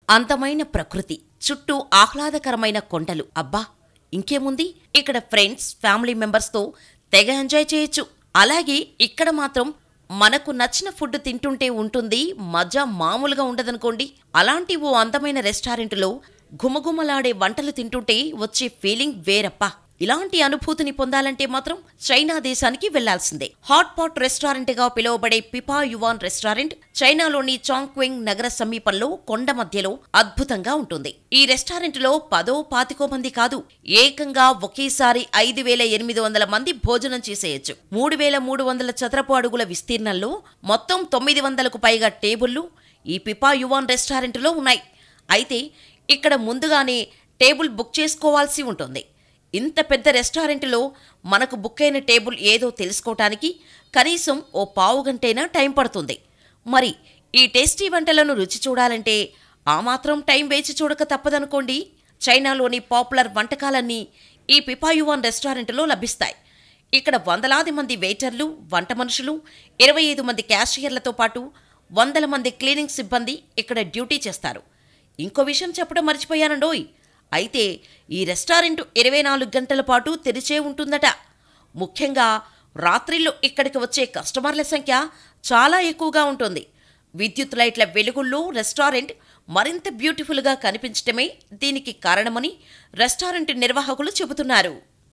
అందమైన ప్రకృతి చుట్టూ ఆహ్లాదకరమైన కొండలు అబ్బా ఇంకేముంది ఇక్కడ ఫ్రెండ్స్ ఫ్యామిలీ మెంబర్స్తో తెగ ఎంజాయ్ చేయొచ్చు అలాగే ఇక్కడ మాత్రం మనకు నచ్చిన ఫుడ్ తింటుంటే ఉంటుంది మజా మామూలుగా ఉండదనుకోండి అలాంటి ఓ అందమైన రెస్టారెంట్లో గుమగుమలాడే వంటలు తింటుంటే వచ్చే ఫీలింగ్ వేరప్పా ఇలాంటి అనుభూతిని పొందాలంటే మాత్రం చైనా దేశానికి వెళ్లాల్సిందే హాట్ పాట్ రెస్టారెంట్ గా పిలువబడే పిపా యువాన్ రెస్టారెంట్ చైనాలోని చాంగ్క్వింగ్ నగర సమీపంలో కొండ మధ్యలో అద్భుతంగా ఉంటుంది ఈ రెస్టారెంట్ లో పదో పాతికో మంది కాదు ఏకంగా ఒకేసారి ఐదు వేల ఎనిమిది వందల మంది భోజనం చేసేయచ్చు మూడు వేల మూడు వందల చదరపు అడుగుల విస్తీర్ణంలో మొత్తం తొమ్మిది వందలకు పైగా టేబుళ్లు ఈ పిపా యువాన్ రెస్టారెంట్లో ఉన్నాయి అయితే ఇక్కడ ముందుగానే టేబుల్ బుక్ చేసుకోవాల్సి ఉంటుంది ఇంత పెద్ద రెస్టారెంట్లో మనకు బుక్ అయిన టేబుల్ ఏదో తెలుసుకోవటానికి కనీసం ఓ పావు గంటైనా టైం పడుతుంది మరి ఈ టేస్టీ వంటలను రుచి చూడాలంటే ఆ మాత్రం టైం వేచి చూడక తప్పదనుకోండి చైనాలోని పాపులర్ వంటకాలన్నీ ఈ పిపాయువాన్ రెస్టారెంట్లో లభిస్తాయి ఇక్కడ వందలాది మంది వెయిటర్లు వంట మనుషులు ఇరవై ఐదు మంది క్యాషియర్లతో పాటు వందల మంది క్లీనింగ్ సిబ్బంది ఇక్కడ డ్యూటీ చేస్తారు ఇంకో విషయం చెప్పడం మర్చిపోయానండోయ్ అయితే ఈ రెస్టారెంట్ ఇరవై నాలుగు గంటల పాటు తెరిచే ఉంటుందట ముఖ్యంగా రాత్రిళ్ళు ఇక్కడికి వచ్చే కస్టమర్ల సంఖ్య చాలా ఎక్కువగా ఉంటుంది విద్యుత్ లైట్ల వెలుగుల్లో రెస్టారెంట్ మరింత బ్యూటిఫుల్గా కనిపించటమే దీనికి కారణమని రెస్టారెంట్ నిర్వాహకులు చెబుతున్నారు